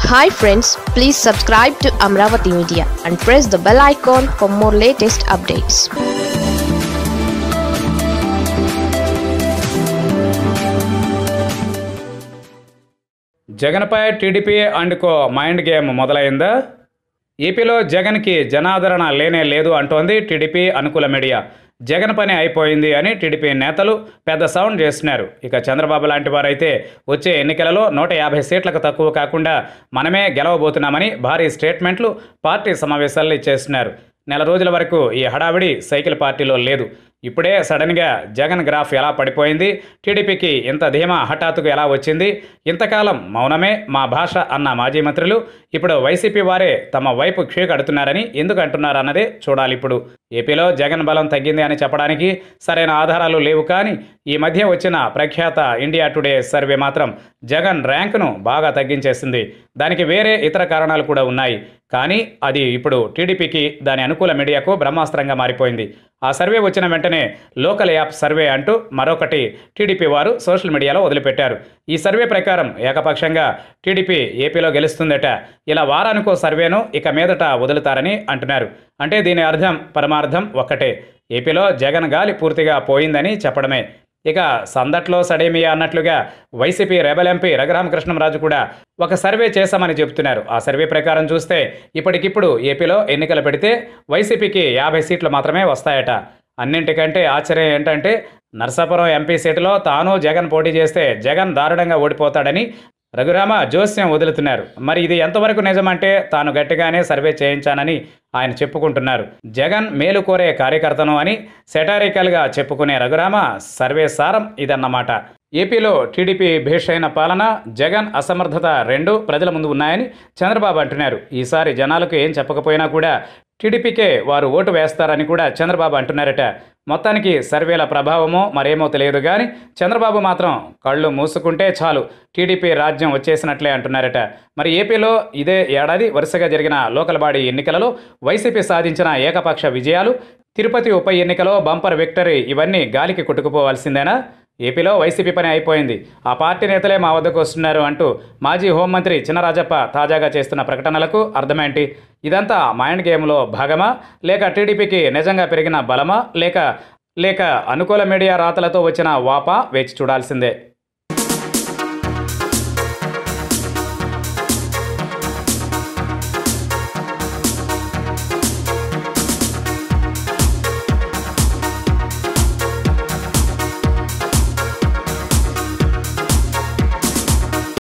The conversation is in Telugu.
hi friends please subscribe to Amaravati media and press the bell icon for more latest updates జగన్పై TDP and co mind game మొదలైందా ఏపీలో జగన్కి జనాదరణ లేనే లేదు అంటోంది టీడీపీ అనుకూల మీడియా జగన్ పని అయిపోయింది అని టీడీపీ నేతలు పెద్ద సౌండ్ చేస్తున్నారు ఇక చంద్రబాబు లాంటి వారైతే వచ్చే ఎన్నికలలో నూట యాభై సీట్లకు తక్కువ కాకుండా మనమే గెలవబోతున్నామని భారీ స్టేట్మెంట్లు పార్టీ సమావేశాల్లో ఇచ్చేస్తున్నారు నెల రోజుల వరకు ఈ హడావిడి సైకిల్ పార్టీలో లేదు ఇప్పుడే సడన్గా జగన్ గ్రాఫ్ ఎలా పడిపోయింది టీడీపీకి ఇంత ధీమా హఠాత్తుకు ఎలా వచ్చింది ఇంతకాలం మౌనమే మా భాష అన్న మాజీ మంత్రులు ఇప్పుడు వైసీపీ వారే తమ వైపు క్షే కడుతున్నారని ఎందుకు అంటున్నారన్నదే చూడాలి ఇప్పుడు ఏపీలో జగన్ బలం తగ్గింది అని చెప్పడానికి సరైన ఆధారాలు లేవు కానీ ఈ మధ్య వచ్చిన ప్రఖ్యాత ఇండియా టుడే సర్వే మాత్రం జగన్ ర్యాంకును బాగా తగ్గించేసింది దానికి వేరే ఇతర కారణాలు కూడా ఉన్నాయి కానీ అది ఇప్పుడు టీడీపీకి దాని అనుకూల మీడియాకు బ్రహ్మాస్త్రంగా మారిపోయింది ఆ సర్వే వచ్చిన వెంటనే లోకల్ యాప్ సర్వే అంటూ మరొకటి టీడీపీ వారు సోషల్ మీడియాలో వదిలిపెట్టారు ఈ సర్వే ప్రకారం ఏకపక్షంగా టీడీపీ ఏపీలో గెలుస్తుందట ఇలా వారానికో సర్వేను ఇక మీదట వదులుతారని అంటున్నారు అంటే దీని అర్థం పరమార్థం ఒక్కటే ఏపీలో జగన్ గాలి పూర్తిగా పోయిందని చెప్పడమే ఇక సందట్లో సడేమియా అన్నట్లుగా వైసీపీ రెబల్ ఎంపీ రఘురామకృష్ణంరాజు కూడా ఒక సర్వే చేశామని చెబుతున్నారు ఆ సర్వే ప్రకారం చూస్తే ఇప్పటికిప్పుడు ఏపీలో ఎన్నికలు పెడితే వైసీపీకి యాభై సీట్లు మాత్రమే వస్తాయట అన్నింటికంటే ఆశ్చర్యం ఏంటంటే నర్సాపురం ఎంపీ సీటులో తాను జగన్ పోటీ చేస్తే జగన్ దారుణంగా ఓడిపోతాడని రఘురామ జోస్యం వదులుతున్నారు మరి ఇది ఎంతవరకు నిజమంటే తాను గట్టిగానే సర్వే చేయించానని ఆయన చెప్పుకుంటున్నారు జగన్ మేలు కోరే కార్యకర్తను అని సెటారికల్గా చెప్పుకునే రఘురామ సర్వే సారం ఇదన్నమాట ఏపీలో టీడీపీ భేషైన పాలన జగన్ అసమర్థత రెండు ప్రజల ముందు ఉన్నాయని చంద్రబాబు అంటున్నారు ఈసారి జనాలకు ఏం చెప్పకపోయినా కూడా టీడీపీకే వారు ఓటు వేస్తారని కూడా చంద్రబాబు అంటున్నారట మొత్తానికి సర్వేల ప్రభావమో మరేమో తెలియదు కానీ చంద్రబాబు మాత్రం కళ్ళు మూసుకుంటే చాలు టీడీపీ రాజ్యం వచ్చేసినట్లే అంటున్నారట మరి ఏపీలో ఇదే ఏడాది వరుసగా జరిగిన లోకల్ బాడీ ఎన్నికలలో వైసీపీ సాధించిన ఏకపక్ష విజయాలు తిరుపతి ఉప ఎన్నికలో బంపర్ విక్టరీ ఇవన్నీ గాలికి కొట్టుకుపోవాల్సిందేనా ఏపీలో వైసీపీ పని అయిపోయింది ఆ పార్టీ నేతలే మా వద్దకు వస్తున్నారు అంటూ మాజీ హోంమంత్రి చినరాజప్ప తాజాగా చేస్తున్న ప్రకటనలకు అర్థమేంటి ఇదంతా మైండ్ గేమ్లో భాగమా లేక టీడీపీకి నిజంగా పెరిగిన బలమా లేక లేక అనుకూల మీడియా రాతలతో వచ్చిన వాపా వేచి చూడాల్సిందే